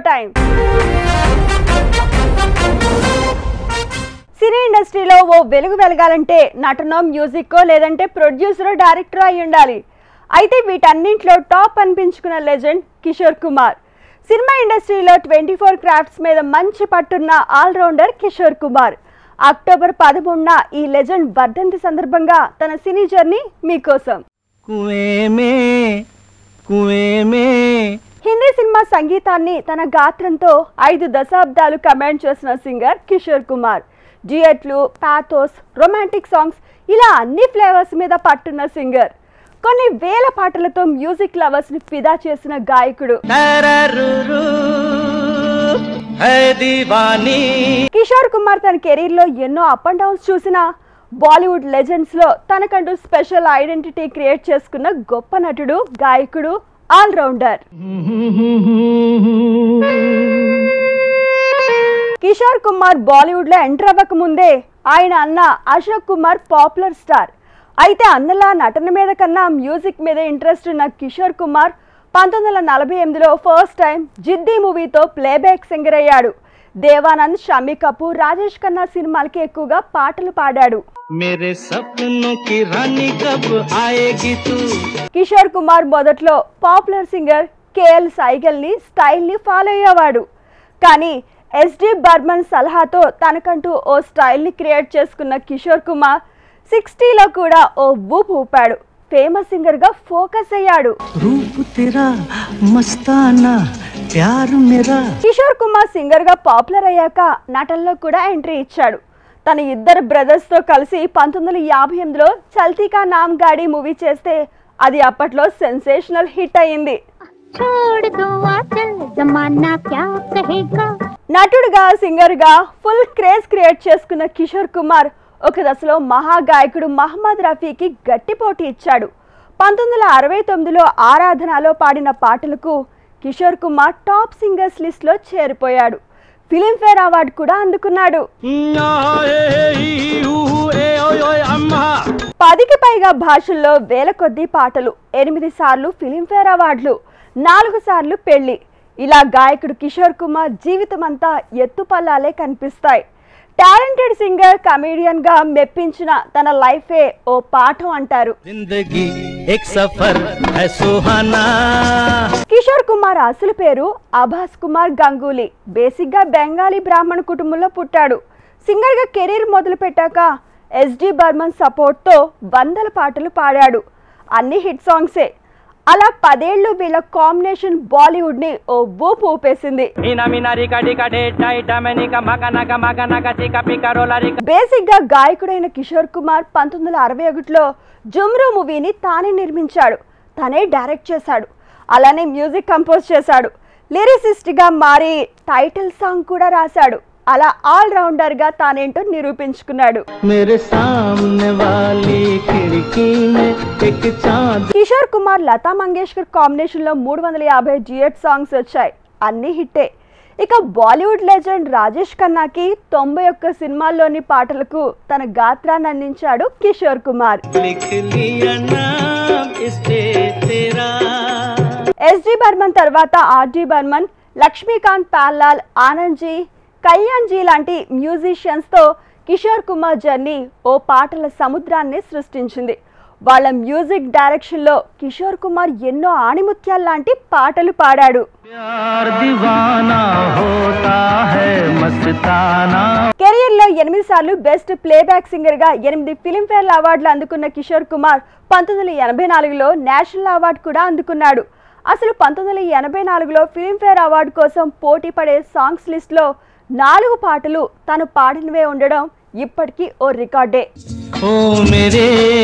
time సినీ ఇండస్ట్రీలో ఓ వెలుగు వెలగాలంటే నటనో మ్యూజిక్కో లేదంటే ప్రొడ్యూసరో డైరెక్టరో అయి ఉండాలి అయితే వీటన్నింటిలో టాప్ అనిపించుకున్న లెజెండ్ కిషోర్ కుమార్ సినిమా ఇండస్ట్రీలో ట్వంటీ ఫోర్ క్రాఫ్ట్స్ మీద మంచి పట్టున్న ఆల్రౌండర్ కిషోర్ కుమార్ అక్టోబర్ పదమూడున ఈ లెజెండ్ వర్ధంతి సందర్భంగా తన సినీ జర్నీ మీకోసం कुएं में कुएं में హిందీ సినిమా సంగీతాన్ని తన గాత్రంతో ఐదు దశాబ్దాలు కమాండ్ చేసిన సింగర్ కిషోర్ కుమార్ జియట్లు పాథోస్ రొమాంటిక్ సాంగ్స్ ఇలా అన్ని ఫ్లేవర్స్ మీద పట్టున్న సింగర్ కొన్ని వేల పాటలతో మ్యూజిక్ లవర్స్ ని ఫిదా చేసిన గాయకుడు तररुरु है दीवानी కిషోర్ కుమార్ తన కెరీర్ లో ఎన్నో అప్ అండ్ డౌన్స్ చూసిన బాలీవుడ్ లెజెండ్స్ లో తనకంటూ స్పెషల్ ఐడెంటిటీ క్రియేట్ చేసుకున్న గొప్ప నటుడు గాయకుడు ఆల్రౌండర్ కిషోర్ కుమార్ బాలీవుడ్ లో ఎంటర్ అవ్వక ముందే ఆయన అన్న అశోక్ కుమార్ పాపులర్ స్టార్ అయితే అన్నలా నటన మీద కన్నా మ్యూజిక్ మీద ఇంట్రెస్ట్ ఉన్న కిషోర్ కుమార్ పంతొమ్మిది వందల నలభై ఎనిమిదిలో ఫస్ట్ టైం జిద్దీ మూవీతో ప్లేబ్యాక్ సింగర్ అయ్యాడు దేవానంద్ షమీ కపూర్ రాజేష్ ఖన్నా సినిమాలకి ఎక్కువగా పాటలు పాడాడు मेरे सपनों की रानी कब आएगी तू కిషోర్ కుమార్ మొదట్లో పాపులర్ సింగర్ కేఎల్ సైగల్ ని స్టైల్ ని ఫాలో అయ్యేవాడు కానీ ఎస్డి బర్మన్ సలహాతో తనకంటూ ఓ స్టైల్ ని క్రియేట్ చేసుకున్న కిషోర్ కుమార్ సిక్స్టీలో కూడా ఓ ఊపు ఊపాడు ఫేమస్ సింగర్ గా ఫోకస్ అయ్యాడు रूप तेरा मस्ताना प्यार मेरा కిషోర్ కుమార్ సింగర్ గా పాపులర్ అయ్యాక నటనలో కూడా ఎంట్రీ ఇచ్చాడు తన ఇద్దరు బ్రదర్స్ తో కలిసి పంతొమ్మిది వందల యాభై ఎనిమిదిలో చల్తీకా నామ్ గాడి మూవీ చేస్తే అది అప్పట్లో సెన్సేషనల్ హిట్ అయింది छोड़ दो आचल जमाना क्या कहेगा నటుడుగా సింగర్గా ఫుల్ క్రేజ్ క్రియేట్ చేసుకున్న కిషోర్ కుమార్ ఒక దశలో మహాగాయకుడు మహమ్మద్ రఫీకి గట్టి పోటీ ఇచ్చాడు పంతొమ్మిది వందల అరవై తొమ్మిదిలో ఆరాధనలో పాడిన పాటలకు కిషోర్ కుమార్ టాప్ సింగర్స్ లిస్ట్లో చేరిపోయాడు ఫిలింఫేర్ అవార్డు కూడా అందుకున్నాడు పదికి పైగా భాషల్లో వేల కొద్దీ పాటలు ఎనిమిది సార్లు ఫిలింఫేర్ అవార్డులు నాలుగు సార్లు పెళ్లి ఇలా గాయకుడు కిషోర్ కుమార్ జీవితం అంతా ఎత్తుపల్లాలే కనిపిస్తాయి టాలెంటెడ్ సింగర్ కమేడియన్ గా మెప్పించిన తన లైఫే ఓ పాఠం అంటారు जिंदगी एक सफर है सुहाना కిషోర్ కుమార్ అసలు పేరు అభాస్ కుమార్ గంగూలీ బేసిక్ గా బెంగాలీ బ్రాహ్మణ కుటుంబంలో పుట్టాడు సింగర్ గా కెరీర్ మొదలు పెట్టాక ఎస్డి బర్మన్ సపోర్ట్ తో వందల పాటలు పాడాడు అన్ని హిట్ సాంగ్సే అలా పదేళ్లు వీళ్ళ కాంబినేషన్ బాలీవుడ్ ని ఓ ఊపు ఊపేసింది Ina mina rika dika de dai damenika maganaga maganaga tika pika rola rika basic గా గాయకుడైన కిషోర్ కుమార్ పంతొమ్మిది వందల అరవై ఒకటిలో జుమ్రో మూవీని తానే నిర్మించాడు తనే డైరెక్ట్ చేశాడు అలానే మ్యూజిక్ కంపోజ్ చేశాడు లిరిసిస్ట్ గా మారి టైటిల్ సాంగ్ కూడా రాశాడు అలా ఆల్ రౌండర్ గా తానేంటో నిరూపించుకున్నాడు मेरे सामने वाली खिड़की में एक चांद కిషోర్ కుమార్ లతా మంగేష్కర్ కాంబినేషన్ లో మూడు వందల యాభై జియట్ సాంగ్స్ వచ్చాయి అన్ని హిట్టే ఇక బాలీవుడ్ లెజెండ్ రాజేష్ ఖన్నాకి తొంభై ఒక్క సినిమాల్లోని పాటలకు తన గాత్రాన్ని అందించాడు కిషోర్ కుమార్ लिख लिया नाम इस पे तेरा ఎస్డి బర్మన్ తర్వాత ఆర్డి బర్మన్ లక్ష్మీకాంత్ పాల్లాల్ ఆనంద్ కళ్యాణ్ జీ లాంటి మ్యూజిషియన్స్ తో కిషోర్ కుమార్ జర్నీ ఓ పాటల సముద్రాన్ని సృష్టించింది వాళ్ళ మ్యూజిక్ డైరెక్షన్ లో కిషోర్ కుమార్ ఎన్నో ఆణిముత్యాల లాంటి పాటలు పాడాడు प्यार दीवाना होता है मस्ताना కెరీర్ లో ఎనిమిది సార్లు బెస్ట్ ప్లేబ్యాక్ సింగర్ గా ఎనిమిది ఫిలింఫేర్ అవార్డులు అందుకున్న కిషోర్ కుమార్ పంతొమ్మిది వందల ఎనభై నాలుగులో నేషనల్ అవార్డు కూడా అందుకున్నాడు అసలు పంతొమ్మిది వందల ఎనభై నాలుగులో ఫిలింఫేర్ అవార్డు కోసం పోటీ పడే సాంగ్స్ లిస్ట్ లో నాలుగు పాటలు తను పాడినవే ఉండడం ఇప్పటికీ ఓ రికార్డే ओ मेरे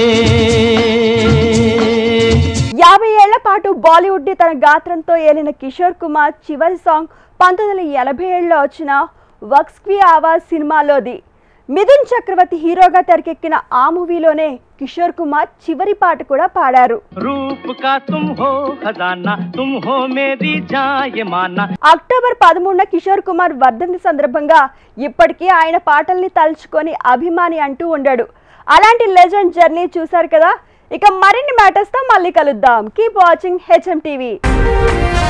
యాభై ఏళ్ల పాటు బాలీవుడ్ ని తన గాత్రంతో ఏలిన కిషోర్ కుమార్ చివరి సాంగ్ పంతొమ్మిది వందల ఎనభై ఏడులో వచ్చిన వక్స్క్వి ఆవాజ్ సినిమాలోది మిథున్ చక్రవర్తి హీరోగా తెరకెక్కిన ఆ మూవీలోనే కిషోర్ కుమార్ చివరి పాట కూడా పాడారు रूप का तुम हो खजाना तुम हो मेरी जान ये माना అక్టోబర్ పదమూడున కిషోర్ కుమార్ వర్ధంతి సందర్భంగా ఇప్పటికీ ఆయన పాటల్ని తలుచుకొని అభిమాని అంటూ ఉండాడు అలాంటి లెజెండ్ జర్నీ చూశారు కదా ఇక మరిన్ని మ్యాటర్స్తో మళ్ళీ కలుద్దాం కీప్ వాచింగ్ హెచ్ఎం టీవీ